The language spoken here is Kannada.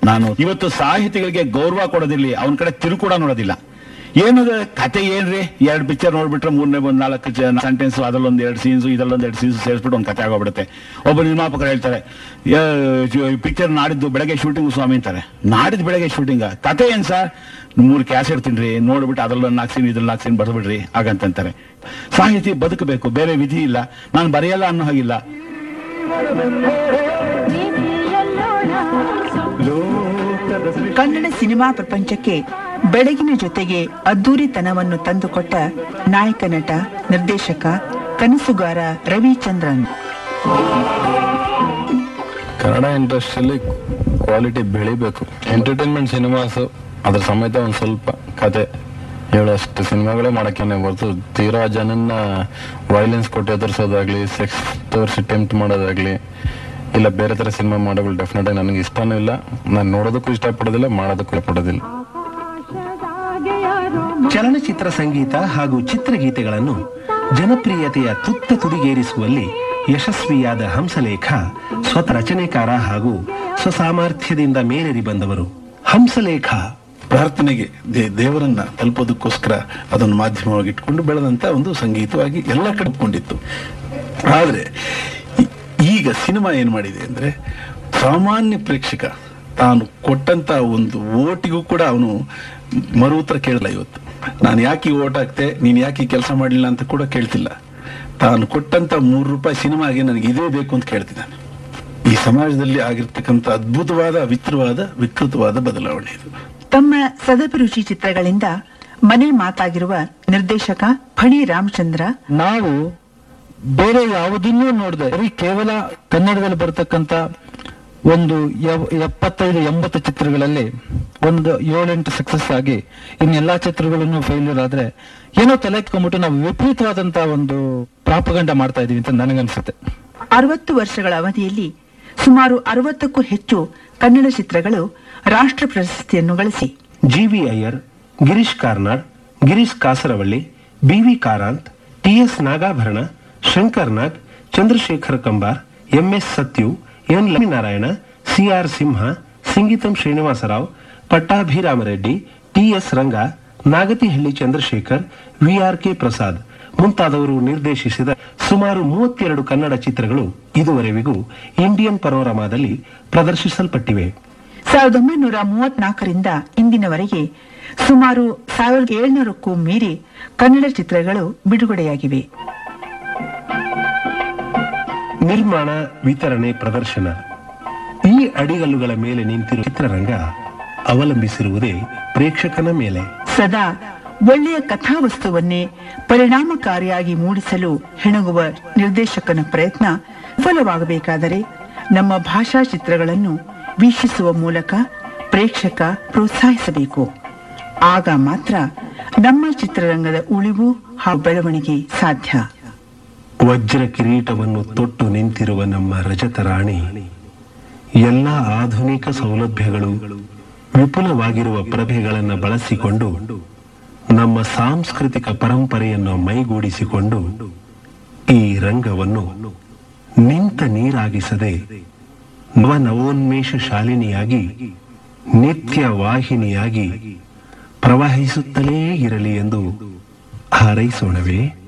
ನಾನು ಇವತ್ತು ಸಾಹಿತಿಗಳಿಗೆ ಗೌರವ ಕೊಡೋದಿರ್ಲಿ ಅವನ ಕಡೆ ತಿರು ಕೂಡ ನೋಡೋದಿಲ್ಲ ಏನದ ಕತೆ ಏನ್ರಿ ಎರಡು ಪಿಕ್ಚರ್ ನೋಡ್ಬಿಟ್ರೆ ಮೂರನೇ ಒಂದು ನಾಲ್ಕು ಸೆಂಟೆನ್ಸ್ ಅದ್ರಲ್ಲೊಂದು ಎರಡು ಸೀನ್ಸ್ ಇದ್ರಲ್ಲೊಂದು ಎರಡು ಸೀನ್ಸ್ ಸೇರಿಸ್ಬಿಟ್ಟು ಒಂದು ಕತೆ ಆಗೋಗ್ಬಿಡುತ್ತೆ ಒಬ್ಬ ನಿರ್ಮಾಪಕರು ಹೇಳ್ತಾರೆ ಪಿಕ್ಚರ್ ನಾಡಿದ್ದು ಬೆಳಗ್ಗೆ ಶೂಟಿಂಗ್ ಸ್ವಾಮಿ ಅಂತಾರೆ ನಾಡಿದ್ದು ಬೆಳಗ್ಗೆ ಶೂಟಿಂಗ್ ಕತೆ ಏನ್ ಸರ್ ಮೂರು ಕ್ಯಾಸೆಟ್ ತಿನ್ರಿ ನೋಡ್ಬಿಟ್ಟು ಅದ್ರಲ್ಲೊಂದು ನಾಲ್ಕು ಸೀನ್ ಇದ್ರಲ್ಲಿ ನಾಲ್ಕು ಸೀನ್ ಬರ್ಬಿಡ್ರಿ ಹಾಗಂತಂತಾರೆ ಸಾಹಿತಿ ಬದುಕಬೇಕು ಬೇರೆ ವಿಧಿ ಇಲ್ಲ ನಾನು ಬರೆಯಲ್ಲ ಅನ್ನೋ ಹಾಗಿಲ್ಲ ಕನ್ನಡ ಸಿನಿಮಾ ಪ್ರಪಂಚಕ್ಕೆ ಬೆಳಗಿನ ಜೊತೆಗೆ ಅದ್ದೂರಿತನವನ್ನು ತಂದುಕೊಟ್ಟ ನಾಯಕ ನಟ ನಿರ್ದೇಶಕ ಕನಸುಗಾರ ರವಿಚಂದ್ರನ್ ಕನ್ನಡ ಇಂಡಸ್ಟ್ರಿಯಲ್ಲಿ ಕ್ವಾಲಿಟಿ ಬೆಳಿಬೇಕು ಎಂಟರ್ಟೈನ್ಮೆಂಟ್ ಸಿನಿಮಾಸ್ ಅದ್ರ ಸಮೇತ ಒಂದು ಸ್ವಲ್ಪ ಕತೆ ಹೇಳೋಷ್ಟು ಸಿನಿಮಾಗಳೇ ಮಾಡಕ್ಕೇನೆ ಹೊರತು ತೀರಾ ಜನನ್ನ ವೈಲೆನ್ಸ್ ಕೊಟ್ಟು ಎದುರಿಸೋದಾಗ್ಲಿ ಸೆಕ್ಸ್ ತೋರಿಸಿ ಟೆಂಪ್ಟ್ ಮಾಡೋದಾಗ್ಲಿ ಇಲ್ಲ ಬೇರೆ ತರ ಸಿನಿಮಾ ಮಾಡೋಗಳು ಡೆಫಿನೆಟ್ ಆಗಿ ನನಗೆ ಇಷ್ಟನೂ ಇಲ್ಲ ನಾನು ನೋಡೋದಕ್ಕೂ ಇಷ್ಟಪಡೋದಿಲ್ಲ ಮಾಡೋದಕ್ಕೂ ಇಷ್ಟಪಡೋದಿಲ್ಲ ಚಲನಚಿತ್ರ ಸಂಗೀತ ಹಾಗೂ ಚಿತ್ರಗೀತೆಗಳನ್ನು ಜನಪ್ರಿಯತೆಯ ತುತ್ತ ತುದಿಗೇರಿಸುವಲ್ಲಿ ಯಶಸ್ವಿಯಾದ ಹಂಸಲೇಖ ಸ್ವತಃ ರಚನೆಕಾರ ಹಾಗೂ ಸ್ವಸಾಮರ್ಥ್ಯದಿಂದ ಮೇಲೇರಿ ಬಂದವರು ಹಂಸಲೇಖ ಪ್ರಾರ್ಥನೆಗೆ ದೇ- ದೇವರನ್ನ ತಲುಪೋದಕ್ಕೋಸ್ಕರ ಅದನ್ನು ಮಾಧ್ಯಮವಾಗಿ ಇಟ್ಕೊಂಡು ಬೆಳೆದಂತ ಒಂದು ಸಂಗೀತವಾಗಿ ಎಲ್ಲ ಕಡೆ ಒಪ್ಕೊಂಡಿತ್ತು ಆದ್ರೆ ಈ- ಈಗ ಸಿನಿಮಾ ಏನ್ ಮಾಡಿದೆ ಅಂದ್ರೆ ಸಾಮಾನ್ಯ ಪ್ರೇಕ್ಷಕ ತಾನು ಕೊಟ್ಟಂತ ಒಂದು ಓಟಿಗೂ ಕೂಡ ಅವನು ಮರು ಉತ್ತರ ಕೇಳಲ್ಲ ಇವತ್ತು ನಾನು ಯಾಕೆ ಓಟ್ ಹಾಕ್ತೆ ನೀನ್ ಯಾಕೆ ಕೆಲಸ ಮಾಡಲಿಲ್ಲ ಅಂತ ಕೂಡ ಕೇಳ್ತಿಲ್ಲ ತಾನು ಕೊಟ್ಟಂತ ಮೂರು ರೂಪಾಯಿ ಸಿನಿಮಾಗೆ ನನಗೆ ಇದೇ ಬೇಕು ಅಂತ ಕೇಳ್ತಿದ್ದಾನೆ ಈ ಸಮಾಜದಲ್ಲಿ ಆಗಿರ್ತಕ್ಕಂಥ ಅದ್ಭುತವಾದ ವಿಚಿತ್ರವಾದ ವಿಕೃತವಾದ ಬದಲಾವಣೆ ಇದು ತಮ್ಮ ಸದಭಿರುಚಿ ಚಿತ್ರಗಳಿಂದ ಮನೆ ಮಾತಾಗಿರುವ ನಿರ್ದೇಶಕ ಫಣಿ ರಾಮಚಂದ್ರ ನಾವು ಬೇರೆ ಯಾವುದನ್ನೂ ನೋಡದೆ ಬರೀ ಕೇವಲ ಕನ್ನಡದಲ್ಲಿ ಬರ್ತಕ್ಕಂತ ಒಂದು ಎವ್- ಎಪ್ಪತ್ತೈದು ಎಂಬತ್ತು ಚಿತ್ರಗಳಲ್ಲಿ ಒಂದು ಏಳೆಂಟು ಸಕ್ಸಸ್ ಆಗಿ ಇನ್ನೆಲ್ಲಾ ಚಿತ್ರಗಳನ್ನು ಫೇಲ್ಯೂರ್ ಆದ್ರೆ ಏನೋ ತಲೆ ಎತ್ಕೊಂಡ್ಬಿಟ್ಟು ನಾವು ವಿಪರೀತವಾದಂತ ಒಂದು ಪ್ರಾಪಗಂಡ ಮಾಡ್ತಾ ಇದೀವಿ ಅಂತ ನನಗನ್ಸುತ್ತೆ ಅರವತ್ತು ವರ್ಷಗಳ ಅವಧಿಯಲ್ಲಿ ಸುಮಾರು ಅರವತ್ತಕ್ಕೂ ಹೆಚ್ಚು ಕನ್ನಡ ಚಿತ್ರಗಳು ರಾಷ್ಟ್ರ ಪ್ರಶಸ್ತಿಯನ್ನು ಗಳಿಸಿ G V Iyer Girish Karnad Girish Kasaravalli B V Karanth T S Nagabharana Shankar Nag Chandrashekhar Kambar M S Sathyu N Lakshminarayana C R Simha Singeetam Srinivasa Rao Pattabhirama Reddy T S Ranga Nagathihalli Chandrashekhar V R K Prasad ಮುಂತಾದವರು ನಿರ್ದೇಶಿಸಿದ ಸುಮಾರು ಮೂವತ್ತೆರಡು ಕನ್ನಡ ಚಿತ್ರಗಳು ಇದುವರೆವಿಗೂ ಇಂಡಿಯನ್ ಪನೋರಮಾದಲ್ಲಿ ಪ್ರದರ್ಶಿಸಲ್ಪಟ್ಟಿವೆ ಸಾವಿರದ ಒಂಬೈನೂರ ಮೂವತ್ನಾಲ್ಕರಿಂದ ಇಂದಿನವರೆಗೆ ಸುಮಾರು ಸಾವಿರದ ಏಳ್ನೂರಕ್ಕೂ ಮೀರಿ ಕನ್ನಡ ಚಿತ್ರಗಳು ಬಿಡುಗಡೆಯಾಗಿವೆ ನಿರ್ಮಾಣ ವಿತರಣೆ ಪ್ರದರ್ಶನ ಈ ಅಡಿಗಲ್ಲುಗಳ ಮೇಲೆ ನಿಂತಿರುವ ಚಿತ್ರರಂಗ ಅವಲಂಬಿಸಿರುವುದೇ ಪ್ರೇಕ್ಷಕನ ಮೇಲೆ ಸದಾ ಒಳ್ಳೆಯ ಕಥಾವಸ್ತುವನ್ನೇ ಪರಿಣಾಮಕಾರಿಯಾಗಿ ಮೂಡಿಸಲು ಹೆಣಗುವ ನಿರ್ದೇಶಕನ ಪ್ರಯತ್ನ ವಿಫಲವಾಗಬೇಕಾದರೆ ನಮ್ಮ ಭಾಷಾ ಚಿತ್ರಗಳನ್ನು ವೀಕ್ಷಿಸುವ ಮೂಲಕ ಪ್ರೇಕ್ಷಕ ಪ್ರೋತ್ಸಾಹಿಸಬೇಕು ಆಗ ಮಾತ್ರ ನಮ್ಮ ಚಿತ್ರರಂಗದ ಉಳಿವು ಹಾಗೂ ಬೆಳವಣಿಗೆ ಸಾಧ್ಯ ವಜ್ರ ಕಿರೀಟವನ್ನು ತೊಟ್ಟು ನಿಂತಿರುವ ನಮ್ಮ ರಜತ ರಾಣಿ ಎಲ್ಲ ಆಧುನಿಕ ಸೌಲಭ್ಯಗಳು ವಿಪುಲವಾಗಿರುವ ಪ್ರಭೆಗಳನ್ನು ಬಳಸಿಕೊಂಡು ನಮ್ಮ ಸಾಂಸ್ಕೃತಿಕ ಪರಂಪರೆಯನ್ನು ಮೈಗೂಡಿಸಿಕೊಂಡು ಈ ರಂಗವನ್ನು ನಿಂತ ನೀರಾಗಿಸದೆ ನವ ನವೋನ್ಮೇಷ ಶಾಲಿನಿಯಾಗಿ ನಿತ್ಯ ವಾಹಿನಿಯಾಗಿ ಪ್ರವಹಿಸುತ್ತಲೇ ಇರಲಿ ಎಂದು ಹಾರೈಸೋಣವೇ